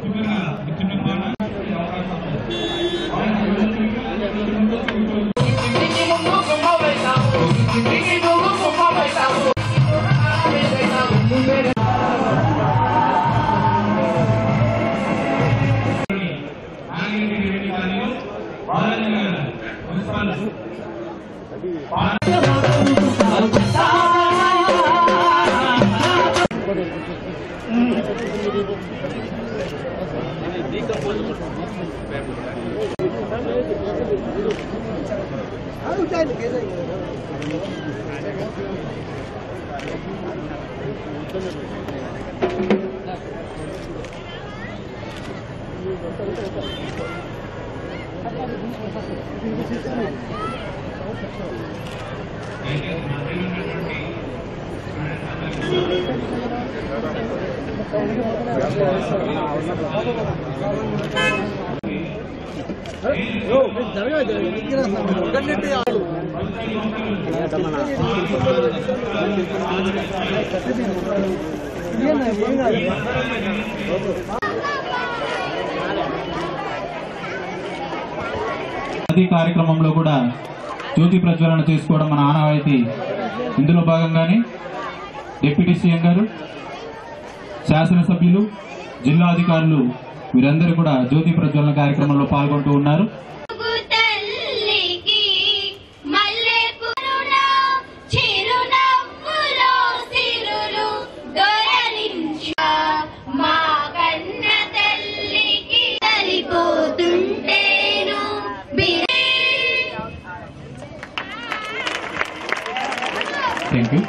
ప్రతి కార్యక్రమంలో కూడా జ్యోతి ప్రజ్వలన చేసుకోవడం మన ఆనవాయితీ ఇందులో భాగంగానే డిప్యూటీ సీఎం గారు శాసనసభ్యులు జిల్లా అధికారులు వీరందరూ కూడా జ్యోతి ప్రజ్వలన కార్యక్రమంలో పాల్గొంటూ ఉన్నారు తల్లికి మల్లె పురుల చిరునవ్వులో సిరులు దొరలించా మా కన్న తల్లికి సరిపోతుంటేను బిరే థ్యాంక్ యూ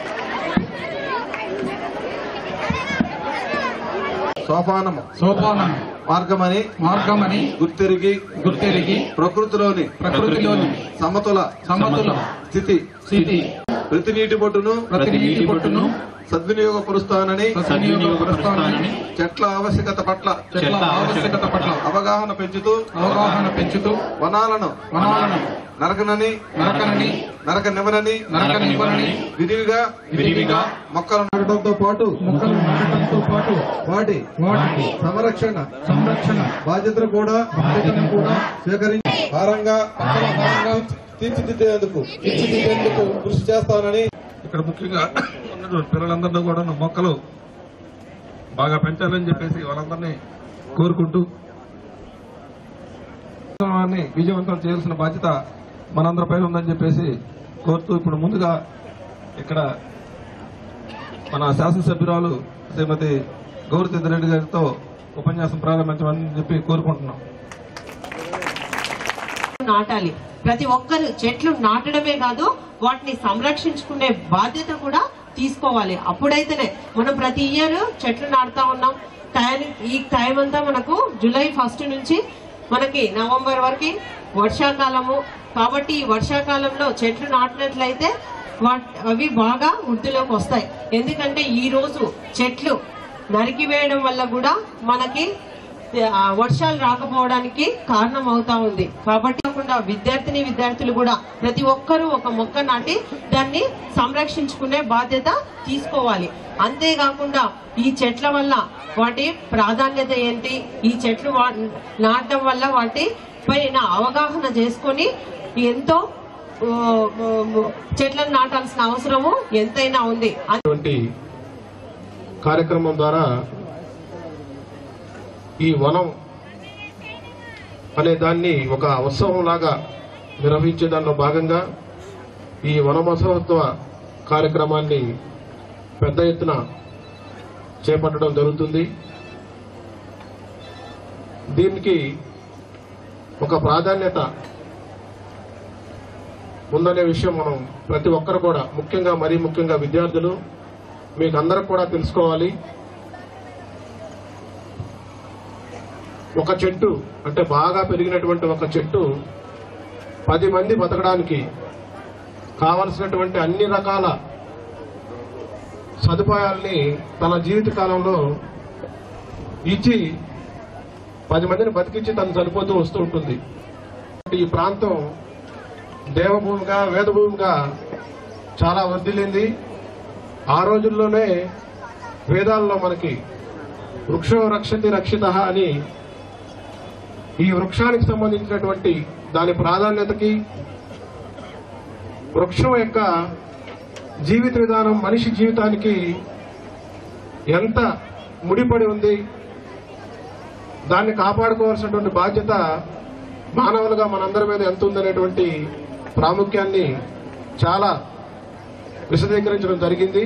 సోపానము సోపానం మార్గమని మార్గమని గుర్తెరిగి గుర్తెరిగి ప్రకృతిలోని ప్రకృతిలోని సమతుల సమతుల స్థితి స్థితి ప్రతి నీటి బొట్టును ప్రతి నీటి పొట్టును సద్వినియోగపరుస్తానని సద్వినియోగపరుస్తానని చెట్ల ఆవశ్యకత పట్ల చెట్ల ఆవశ్యకత పట్ల అవగాహన పెంచుతూ అవగాహన పెంచుతూ వనాలను వనాలను నరకనని నరకనని నరకనివ్వనని నరకనివ్వనని విరివిగా విరివిగా మొక్కలు నాటడంతో పాటు మొక్కలు నాటడంతో పాటు వాటి వాటి సంరక్షణ సంరక్షణ బాధ్యతను కూడా బాధ్యతను కూడా స్వీకరించి భారంగా భారంగా తీర్చిదిద్దేందుకు తీర్చిదిద్దేందుకు కృషి చేస్తానని ఇక్కడ ముఖ్యంగా ఉన్నటువంటి పిల్లలందరినీ కూడా మొక్కలు బాగా పెంచాలని చెప్పేసి వాళ్ళందరినీ కోరుకుంటూ కార్యక్రమాన్ని విజయవంతం చేయాల్సిన బాధ్యత మనందరిపైన ఉందని చెప్పేసి కోరుతూ ఇప్పుడు ముందుగా ఇక్కడ మన శాసనసభ్యురాలు శ్రీమతి గౌరతిద్ద రెడ్డి గారితో ఉపన్యాసం ప్రారంభించమని చెప్పి కోరుకుంటున్నాం నాటాలి ప్రతి ఒక్కరు చెట్లు నాటడమే కాదు వాటిని సంరక్షించుకునే బాధ్యత కూడా తీసుకోవాలి అప్పుడైతేనే మనం ప్రతి ఇయర్ చెట్లు నాటుతా ఉన్నాం టైం ఈ టైం అంతా మనకు జూలై ఫస్ట్ నుంచి మనకి నవంబర్ వరకు వర్షాకాలము కాబట్టి ఈ వర్షాకాలంలో చెట్లు నాటినట్లయితే వాట్- అవి బాగా వృద్ధిలోకి వస్తాయి ఎందుకంటే ఈ రోజు చెట్లు నరికివేయడం వల్ల కూడా మనకి ఆ, వర్షాలు రాకపోవడానికి కారణం అవుతా ఉంది కాబట్టి కాకుండా విద్యార్థిని విద్యార్థులు కూడా ప్రతి ఒక్కరూ ఒక మొక్క నాటి దాన్ని సంరక్షించుకునే బాధ్యత తీసుకోవాలి అంతేకాకుండా ఈ చెట్ల వల్ల వాటి ప్రాధాన్యత ఏంటి ఈ చెట్లు వా- నాటడం వల్ల వాటి పైన అవగాహన చేసుకొని ఎంతో ఆ, ఆ, చెట్లను నాటాల్సిన అవసరము ఎంతైనా ఉంది అటువంటి కార్యక్రమం ద్వారా ఈ వనం అనే దాన్ని ఒక ఉత్సవంలాగా నిర్వహించే దానిలో భాగంగా ఈ వనమహోత్సవ కార్యక్రమాన్ని పెద్ద ఎత్తున చేపట్టడం జరుగుతుంది దీనికి ఒక ప్రాధాన్యత ఉందనే విషయం మనం ప్రతి ఒక్కరు కూడా ముఖ్యంగా మరీ ముఖ్యంగా విద్యార్థులు మీకు అందరికి కూడా తెలుసుకోవాలి ఒక చెట్టు అంటే బాగా పెరిగినటువంటి ఒక చెట్టు పది మంది బతకడానికి కావలసినటువంటి అన్ని రకాల సదుపాయాల్ని తన జీవిత కాలంలో ఇచ్చి పది మందిని బతికించి తను చనిపోతూ వస్తూ ఉంటుంది ఈ ప్రాంతం దేవభూమిగా వేదభూమిగా చాలా వర్ధిల్లింది ఆ రోజుల్లోనే వేదాల్లో మనకి వృక్షో రక్షతి రక్షిత అని ఈ వృక్షానికి సంబంధించినటువంటి దాని ప్రాధాన్యతకి వృక్షం యొక్క జీవిత విధానం మనిషి జీవితానికి ఎంత ముడిపడి ఉంది దాన్ని కాపాడుకోవాల్సినటువంటి బాధ్యత మానవులుగా మనందరి మీద ఎంత ఉందనేటువంటి ప్రాముఖ్యాన్ని చాలా విశదీకరించడం జరిగింది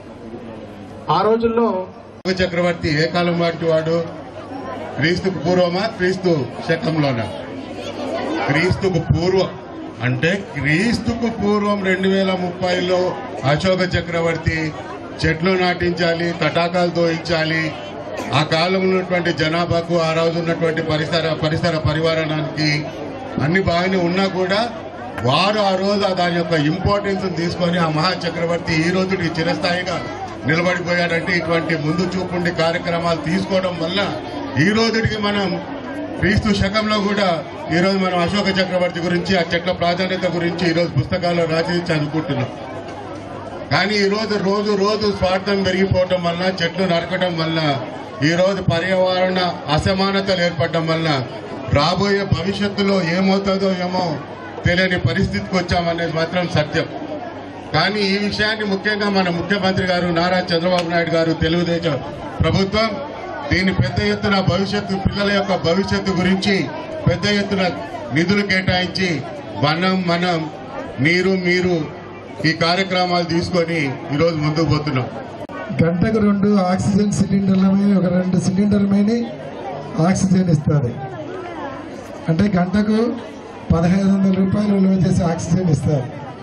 ఆ రోజుల్లో చక్రవర్తి ఏ కాలం వాటి వాడు క్రీస్తుకు పూర్వమా క్రీస్తు శకంలోనా క్రీస్తుకు పూర్వం అంటే క్రీస్తుకు పూర్వం రెండు వేల ముప్పైలో అశోక చక్రవర్తి చెట్లు నాటించాలి తటాకాలు తోయించాలి ఆ కాలంలో ఉన్నటువంటి జనాభాకు ఆ రోజు ఉన్నటువంటి పరిసర పరిసర పరివారానికి అన్ని బాగానే ఉన్నా కూడా వారు ఆ రోజు దాని యొక్క ఇంపార్టెన్స్ తీసుకొని ఆ మహా చక్రవర్తి ఈ రోజుకి చిరస్థాయిగా నిలబడిపోయాడంటే ఇటువంటి ముందు చూపుండి కార్యక్రమాలు తీసుకోవడం వల్ల ఈ రోజుకి మనం క్రీస్తు శకంలో కూడా ఈ రోజు మనం అశోక చక్రవర్తి గురించి ఆ చెట్ల ప్రాధాన్యత గురించి ఈ రోజు పుస్తకాల్లో రాసి చదువుకుంటున్నాం కానీ ఈ రోజు రోజు రోజు స్వార్థం పెరిగిపోవటం వల్ల చెట్లు నరకడం వల్ల ఈ రోజు పర్యావరణ అసమానతలు ఏర్పడటం వల్ల రాబోయే భవిష్యత్తులో ఏమవుతుందో ఏమో తెలియని పరిస్థితికి వచ్చామనేది మాత్రం సత్యం కానీ ఈ విషయాన్ని ముఖ్యంగా మన ముఖ్యమంత్రి గారు నారా చంద్రబాబు నాయుడు గారు తెలుగుదేశం ప్రభుత్వం దీన్ని పెద్ద ఎత్తున భవిష్యత్తు పిల్లల యొక్క భవిష్యత్తు గురించి పెద్ద ఎత్తున నిధులు కేటాయించి మనం మనం మీరు మీరు ఈ కార్యక్రమాలు తీసుకొని ఈరోజు ముందుకు పోతున్నాం గంటకు రెండు ఆక్సిజన్ సిలిండర్ల మీద ఒక రెండు సిలిండర్ల మీద ఆక్సిజన్ ఇస్తుంది అంటే గంటకు పదహైదు వందల రూపాయలు విలువ చేసి ఆక్సిజన్ ఇస్తారు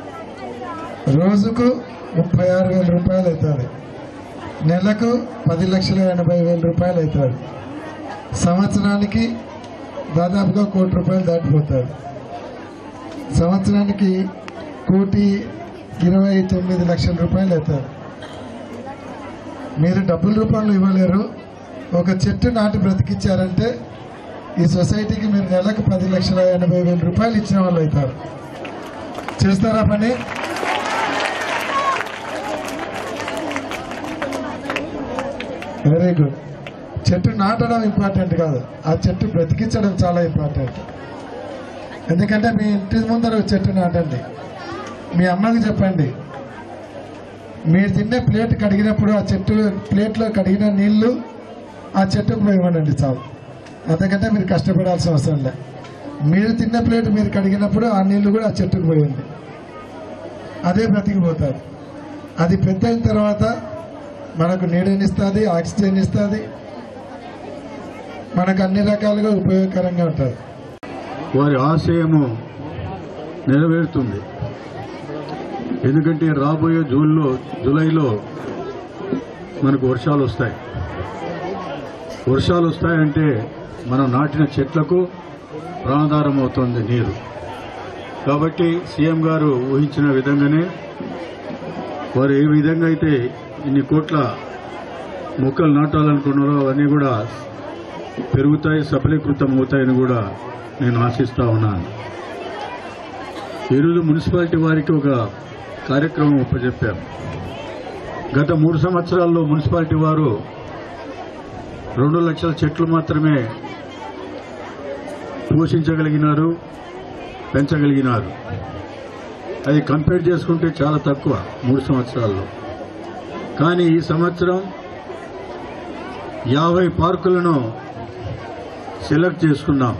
రోజుకు ముప్పై ఆరు వేల రూపాయలు అవుతుంది నెలకు పది లక్షల ఎనభై వేల రూపాయలు అవుతుంది సంవత్సరానికి దాదాపుగా కోటి రూపాయలు దాటిపోతారు సంవత్సరానికి కోటి ఇరవై తొమ్మిది లక్షల రూపాయలు అవుతారు మీరు డబ్బుల రూపంలో ఇవ్వలేరు ఒక చెట్టు నాటి బ్రతికిచ్చారంటే ఈ సొసైటీకి మీరు నెలకు పది లక్షల ఎనభై వేల రూపాయలు ఇచ్చిన వాళ్ళు అవుతారు చేస్తారా పని వెరీ గుడ్ చెట్టు నాటడం ఇంపార్టెంట్ కాదు ఆ చెట్టు బ్రతికించడం చాలా ఇంపార్టెంట్ ఎందుకంటే మీ ఇంటి ముందర ఒక చెట్టు నాటండి మీ అమ్మకి చెప్పండి మీరు తినే ప్లేట్ కడిగినప్పుడు ఆ చెట్టు ప్లేట్లో కడిగిన నీళ్లు ఆ చెట్టుకు పోయి ఇవ్వండి చాలు అంతకంటే మీరు కష్టపడాల్సిన అవసరం లే మీరు తిన్న ప్లేట్ మీరు కడిగినప్పుడు ఆ నీళ్లు కూడా ఆ చెట్టుకు పోయింది అదే బ్రతికిపోతారు అది పెద్ద అయిన తర్వాత మనకు నీడనిస్తుంది ఆక్సిజన్ ఇస్తుంది మనకు అన్ని రకాలుగా ఉపయోగకరంగా ఉంటుంది వారి ఆశయము నెరవేరుతుంది ఎందుకంటే రాబోయే జూన్లో జూలైలో మనకు వర్షాలు వస్తాయి వర్షాలు వస్తాయంటే మనం నాటిన చెట్లకు ప్రాణాధారం అవుతుంది నీరు కాబట్టి సీఎం గారు ఊహించిన విధంగానే వారు ఏ విధంగా అయితే ఇన్ని కోట్ల మొక్కలు నాటాలనుకున్నారో అవన్నీ కూడా పెరుగుతాయి సఫలీకృతం అవుతాయని కూడా నేను ఆశిస్తా ఉన్నాను ఈరోజు మున్సిపాలిటీ వారికి ఒక కార్యక్రమం ఒప్పచెప్పాం గత మూడు సంవత్సరాల్లో మున్సిపాలిటీ వారు రెండు లక్షల చెట్లు మాత్రమే పోషించగలిగినారు పెంచగలిగినారు అది కంపేర్ చేసుకుంటే చాలా తక్కువ మూడు సంవత్సరాల్లో కానీ ఈ సంవత్సరం యాభై పార్కులను సెలెక్ట్ చేసుకున్నాం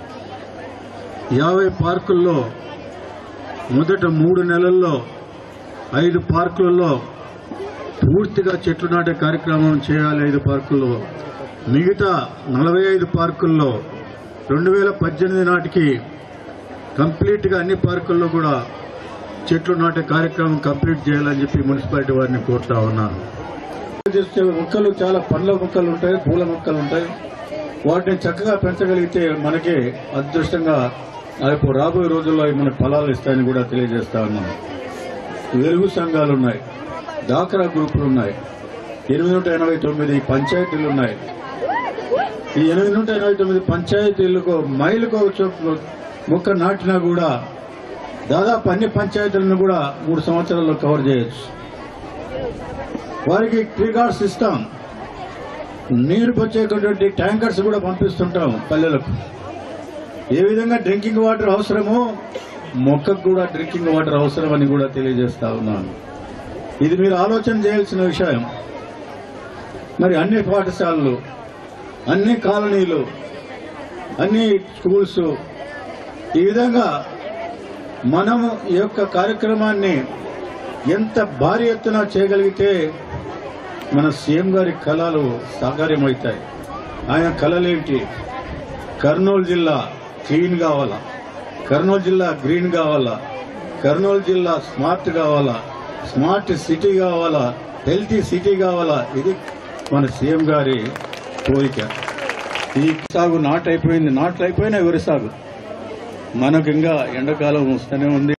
యాభై పార్కుల్లో మొదట మూడు నెలల్లో ఐదు పార్కులలో పూర్తిగా చెట్లు నాటే కార్యక్రమం చేయాలి ఐదు పార్కుల్లో మిగతా నలభై ఐదు పార్కుల్లో రెండు వేల పద్దెనిమిది నాటికి కంప్లీట్గా అన్ని పార్కుల్లో కూడా చెట్లు నాటే కార్యక్రమం కంప్లీట్ చేయాలని చెప్పి మున్సిపాలిటీ వారిని కోరుతా ఉన్నాను చేస్తే మొక్కలు చాలా పండ్ల మొక్కలు ఉంటాయి పూల మొక్కలు ఉంటాయి వాటిని చక్కగా పెంచగలిగితే మనకి అదృష్టంగా రేపు రాబోయే రోజుల్లో అవి మనకు ఫలాలు ఇస్తాయని కూడా తెలియజేస్తా ఉన్నాను వెలుగు సంఘాలు ఉన్నాయి డాక్రా గ్రూపులు ఉన్నాయి ఎనిమిది నూట ఎనభై తొమ్మిది పంచాయతీలు ఉన్నాయి ఈ ఎనిమిది నూట ఎనభై తొమ్మిది పంచాయతీలకు మైలుకు ఒక చొప్పు మొక్క నాటినా కూడా దాదాపు అన్ని పంచాయతీలను కూడా మూడు సంవత్సరాల్లో కవర్ చేయొచ్చు వారికి ట్రీ గార్డ్స్ ఇస్తాం నీరు వచ్చేటటువంటి ట్యాంకర్స్ కూడా పంపిస్తుంటాం పల్లెలకు ఏ విధంగా డ్రింకింగ్ వాటర్ అవసరమో మొక్కకు కూడా డ్రింకింగ్ వాటర్ అవసరం అని కూడా తెలియజేస్తా ఉన్నాను ఇది మీరు ఆలోచన చేయాల్సిన విషయం మరి అన్ని పాఠశాలలు అన్ని కాలనీలు అన్ని స్కూల్స్ ఈ విధంగా మనము ఈ యొక్క కార్యక్రమాన్ని ఎంత భారీ ఎత్తున చేయగలిగితే మన సీఎం గారి కళలు సాకార్యమవుతాయి ఆయన కళలేంటి కర్నూలు జిల్లా క్లీన్ కావాలా కర్నూలు జిల్లా గ్రీన్ కావాలా కర్నూలు జిల్లా స్మార్ట్ కావాలా స్మార్ట్ సిటీ కావాలా హెల్తీ సిటీ కావాలా ఇది మన సీఎం గారి కోరిక ఈ సాగు నాటు అయిపోయింది నాట్లు అయిపోయినా ఎవరి సాగు మనకు ఇంకా ఎండాకాలం వస్తూనే ఉంది